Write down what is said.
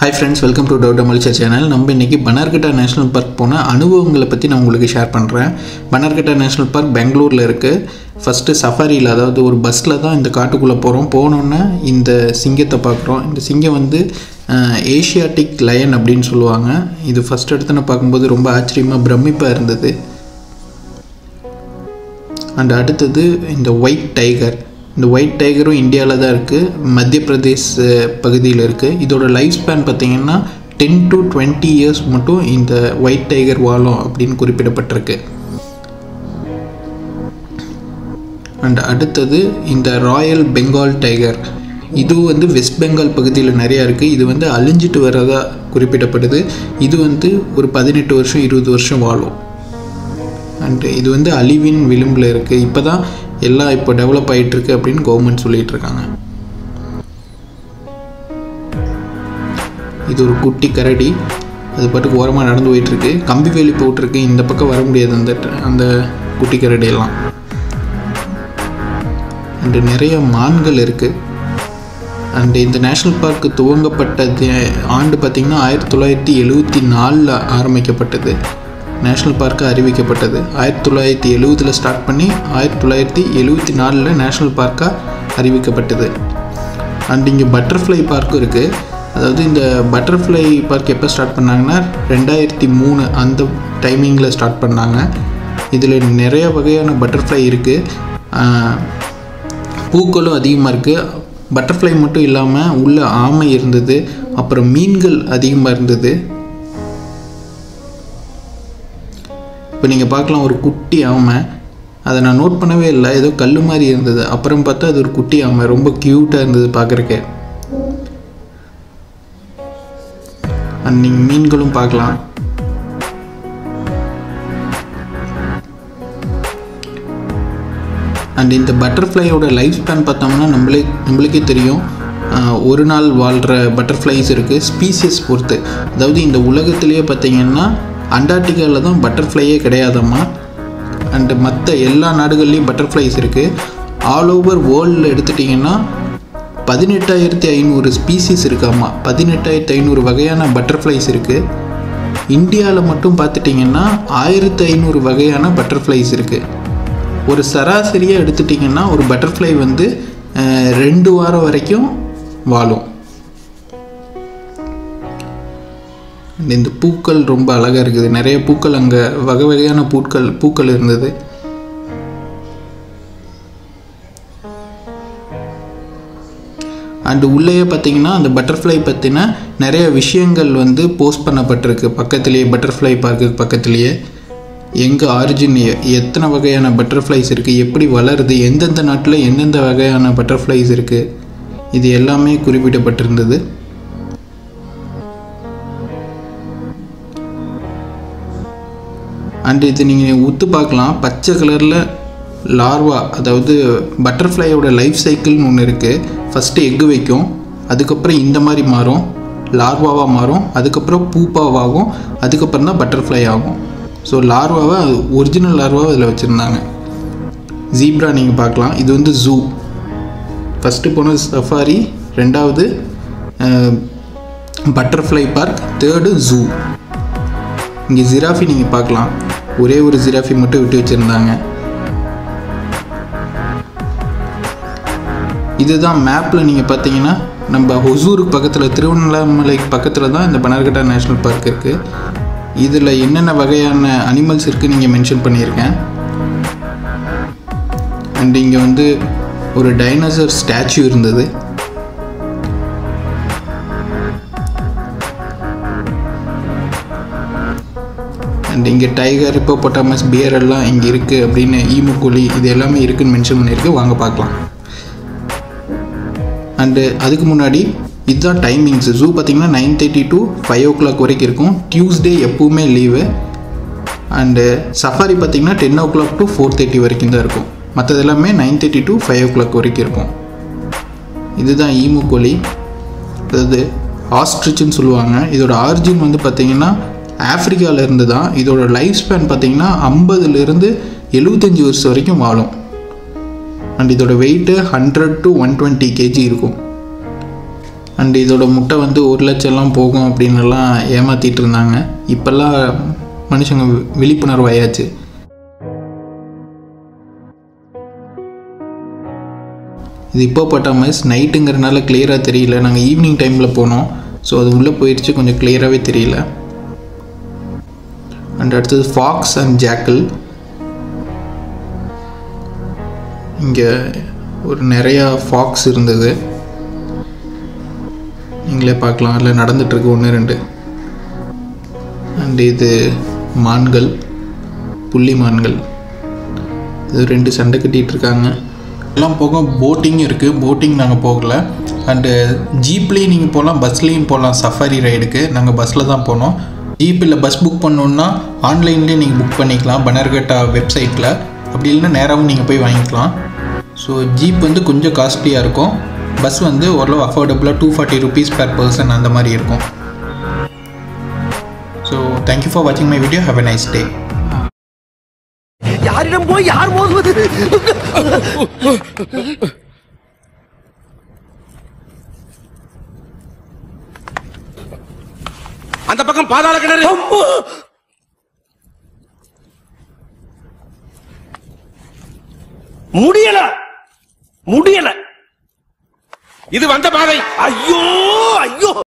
hi friends welcome to டவுட் மலிச்சர் channel நம்ம இன்றைக்கி பனார்கட்டா நேஷனல் பார்க் போன அனுபவங்களை பற்றி நான் உங்களுக்கு ஷேர் பண்ணுறேன் பனார்கட்டா நேஷனல் பார்க் பெங்களூரில் இருக்குது ஃபஸ்ட்டு சஃபாரியில் அதாவது ஒரு பஸ்ஸில் தான் இந்த காட்டுக்குள்ளே போகிறோம் போனோன்னே இந்த சிங்கத்தை பார்க்குறோம் இந்த சிங்கம் வந்து ஏஷியாட்டிக் லயன் அப்படின்னு சொல்லுவாங்க இது ஃபஸ்ட் எடுத்து நான் பார்க்கும்போது ரொம்ப ஆச்சரியமாக பிரமிப்பாக இருந்தது அண்ட் அடுத்தது இந்த ஒயிட் டைகர் இந்த ஒயிட் டைகரும் இந்தியாவில் தான் இருக்குது மத்திய பிரதேஷ் பகுதியில் இருக்குது இதோட லைஃப் ஸ்பேன் பார்த்தீங்கன்னா டென் டு டுவெண்ட்டி இயர்ஸ் மட்டும் இந்த ஒயிட் டைகர் வாழும் அப்படின்னு குறிப்பிடப்பட்டிருக்கு அண்ட் அடுத்தது இந்த ராயல் பெங்கால் டைகர் இது வந்து வெஸ்ட் பெங்கால் பகுதியில் நிறையா இருக்குது இது வந்து அழிஞ்சிட்டு வரதா குறிப்பிடப்படுது இது வந்து ஒரு பதினெட்டு வருஷம் இருபது வருஷம் வாழும் அண்டு இது வந்து அழிவின் விளிம்பில் இருக்குது இப்போ தான் எல்லாம் இப்போ டெவலப் ஆகிட்டுருக்கு அப்படின்னு கவர்மெண்ட் சொல்லிகிட்டு இருக்காங்க இது ஒரு குட்டி கரடி அது பாட்டுக்கு ஓரமாக நடந்து போயிட்டுருக்கு கம்பி வேலி போட்டிருக்கு இந்த பக்கம் வர முடியாது அந்த அந்த குட்டி கரடியெல்லாம் அண்டு நிறைய மான்கள் இருக்குது அண்டு இந்த நேஷ்னல் பார்க் துவங்கப்பட்டது ஆண்டு பார்த்திங்கன்னா ஆயிரத்தி தொள்ளாயிரத்தி எழுவத்தி நாலில் ஆரம்பிக்கப்பட்டது நேஷ்னல் பார்க்காக அறிவிக்கப்பட்டது ஆயிரத்தி தொள்ளாயிரத்தி எழுவதில் ஸ்டார்ட் பண்ணி ஆயிரத்தி தொள்ளாயிரத்தி எழுவத்தி நாலில் நேஷ்னல் பார்க்காக அறிவிக்கப்பட்டது அண்ட் இங்கே பட்டர்ஃப்ளை பார்க்கும் இருக்குது அதாவது இந்த பட்டர்ஃப்ளை பார்க் எப்போ ஸ்டார்ட் பண்ணாங்கன்னா ரெண்டாயிரத்தி மூணு அந்த டைமிங்கில் ஸ்டார்ட் பண்ணாங்க இதில் நிறைய வகையான பட்டர்ஃப்ளை இருக்குது பூக்களும் அதிகமாக இருக்குது பட்டர்ஃப்ளை மட்டும் இல்லாமல் உள்ள ஆமை இருந்தது அப்புறம் மீன்கள் அதிகமாக இருந்தது இப்போ நீங்கள் பார்க்கலாம் ஒரு குட்டி ஆமை அதை நான் நோட் பண்ணவே இல்லை ஏதோ கல் மாதிரி இருந்தது அப்புறம் பார்த்தா அது ஒரு குட்டி ஆமை ரொம்ப க்யூட்டாக இருந்தது பார்க்குறக்கு அண்ட் நீங்கள் மீன்களும் பார்க்கலாம் அண்ட் இந்த பட்டர்ஃப்ளையோட லைஃப் ஸ்பேன் பார்த்தோம்னா நம்மளே நம்மளுக்கே தெரியும் ஒரு நாள் வாழ்கிற பட்டர்ஃப்ளைஸ் இருக்குது ஸ்பீசியஸ் பொறுத்து அதாவது இந்த உலகத்திலேயே பார்த்திங்கன்னா அண்டார்டிகாவில் தான் பட்டர்ஃப்ளையே கிடையாதம்மா அண்டு மற்ற எல்லா நாடுகள்லேயும் பட்டர்ஃப்ளைஸ் இருக்குது ஆல் ஓவர் வேர்ல்டில் எடுத்துட்டிங்கன்னா பதினெட்டாயிரத்தி ஐநூறு ஸ்பீசிஸ் இருக்காமா பதினெட்டாயிரத்தி ஐநூறு வகையான பட்டர்ஃப்ளைஸ் இருக்குது இந்தியாவில் மட்டும் பார்த்துட்டிங்கன்னா ஆயிரத்தி ஐநூறு வகையான பட்டர்ஃப்ளைஸ் இருக்குது ஒரு சராசரியாக எடுத்துட்டிங்கன்னா ஒரு பட்டர்ஃப்ளை வந்து ரெண்டு வாரம் வரைக்கும் வாழும் இந்த பூக்கள் ரொம்ப அழகாக இருக்குது நிறைய பூக்கள் அங்கே வகை வகையான பூக்கள் பூக்கள் இருந்தது அண்டு உள்ளேயே பார்த்தீங்கன்னா அந்த பட்டர்ஃப்ளை பற்றின நிறைய விஷயங்கள் வந்து போஸ்ட் பண்ணப்பட்டிருக்கு பக்கத்துலேயே பட்டர்ஃப்ளை பார்க்கு பக்கத்துலேயே எங்கே ஆரிஜின் எத்தனை வகையான பட்டர்ஃப்ளைஸ் இருக்குது எப்படி வளருது எந்தெந்த நாட்டில் எந்தெந்த வகையான பட்டர்ஃப்ளைஸ் இருக்குது இது எல்லாமே குறிப்பிடப்பட்டிருந்தது அண்ட் இது நீங்கள் உத்து பார்க்கலாம் பச்சை கலரில் லார்வா அதாவது பட்டர்ஃப்ளையோட லைஃப் சைக்கிள்னு ஒன்று இருக்குது ஃபஸ்ட்டு எக்கு வைக்கும் அதுக்கப்புறம் இந்த மாதிரி மாறும் லார்வாவாக மாறும் அதுக்கப்புறம் பூப்பாவாகும் அதுக்கப்புறம் தான் பட்டர்ஃப்ளை ஆகும் ஸோ லார்வாவை ஒரிஜினல் லார்வாவை இதில் வச்சுருந்தாங்க ஜீப்ரா நீங்கள் பார்க்கலாம் இது வந்து ஜூ ஃபஸ்ட்டு போனது சஃபாரி ரெண்டாவது பட்டர்ஃப்ளை பார்க் தேர்டு ஜூ இங்கே ஜிராஃபி நீங்கள் பார்க்கலாம் ஒரே ஒரு ஜிராஃபி மட்டும் விட்டு வச்சுருந்தாங்க இதுதான் மேப்பில் நீங்கள் பார்த்தீங்கன்னா நம்ம ஹொசூருக்கு பக்கத்தில் திருவண்ணாமலைக்கு பக்கத்தில் தான் இந்த பனர்கட்டா நேஷ்னல் பார்க் இருக்குது இதில் என்னென்ன வகையான அனிமல்ஸ் இருக்குது நீங்கள் மென்ஷன் பண்ணியிருக்கேன் அண்ட் இங்கே வந்து ஒரு டைனோசர் ஸ்டாச்சு இருந்தது அண்ட் இங்கே டைகர் இப்போ பொட்டாமஸ் பியர் எல்லாம் இங்கே இருக்குது அப்படின்னு ஈமுக்குழி இது எல்லாமே இருக்குதுன்னு மென்ஷன் பண்ணியிருக்கு வாங்க பார்க்கலாம் அண்டு அதுக்கு முன்னாடி இதுதான் டைமிங்ஸ் ஜூ பார்த்திங்கன்னா nine thirty to five o'clock வரைக்கும் இருக்கும் டியூஸ்டே எப்போவுமே லீவு அண்டு சஃபாரி பார்த்திங்கன்னா ten o'clock to four thirty வரைக்கும் தான் இருக்கும் மற்றது எல்லாமே nine thirty to five o'clock வரைக்கும் இருக்கும் இதுதான் ஈமு கோழி அதாவது ஆஸ்ட்ரிச்சுன்னு சொல்லுவாங்க இதோட ஆரிஜின் வந்து பார்த்திங்கன்னா ஆஃப்ரிக்காவில் இருந்து தான் இதோட லைஃப் ஸ்பேன் பார்த்திங்கன்னா ஐம்பதுலேருந்து எழுபத்தஞ்சி வருஷம் வரைக்கும் வாழும் அண்ட் இதோட weight hundred to one twenty KG இருக்கும் அண்ட் இதோட முட்டை வந்து ஒரு லட்சம்லாம் போகும் அப்படின்னுலாம் ஏமாற்றிட்டு இருந்தாங்க இப்போல்லாம் மனுஷங்க வி- விழிப்புணர்வு ஆயாச்சு இது இப்போ பட்டாமஸ் நைட்டுங்கிறனால கிளியராக தெரியல நாங்கள் ஈவினிங் டைமில் போனோம் ஸோ அது உள்ளே போயிடுச்சு கொஞ்சம் கிளியராகவே தெரியல அண்ட் அடுத்தது ஃபாக்ஸ் அண்ட் ஜாக்கிள் இங்கே ஒரு நிறையா ஃபாக்ஸ் இருந்தது நீங்களே பார்க்கலாம் அதில் நடந்துட்டுருக்கு ஒன்று ரெண்டு அண்ட் இது மான்கள் புள்ளி மான்கள் இது ரெண்டு சண்டை கட்டிகிட்டு இருக்காங்க எல்லாம் போக போட்டிங் இருக்குது போட்டிங் நாங்கள் போகல அண்டு ஜீப்லேயும் நீங்கள் போகலாம் பஸ்லேயும் போகலாம் சஃபாரி ரைடுக்கு நாங்கள் பஸ்ஸில் தான் போனோம் ஜீப் இல்லை பஸ் புக் பண்ணணுன்னா ஆன்லைன்லேயே நீங்கள் புக் பண்ணிக்கலாம் பனர்கட்டா வெப்சைட்டில் அப்படி இல்லைன்னா நேராகவும் நீங்கள் போய் வாங்கிக்கலாம் ஸோ ஜீப் வந்து கொஞ்சம் காஸ்ட்லியாக இருக்கும் பஸ் வந்து ஓரளவு அஃபோர்டபுளாக two forty rupees per person அந்த மாதிரி இருக்கும் ஸோ தேங்க்யூ ஃபார் வாட்சிங் my video have a nice day யாரிடம் போய் யார் மோதுவது அந்த பக்கம் பாதாள கிணறு முடியல முடியல இது வந்த பாதை ஐயோ ஐயோ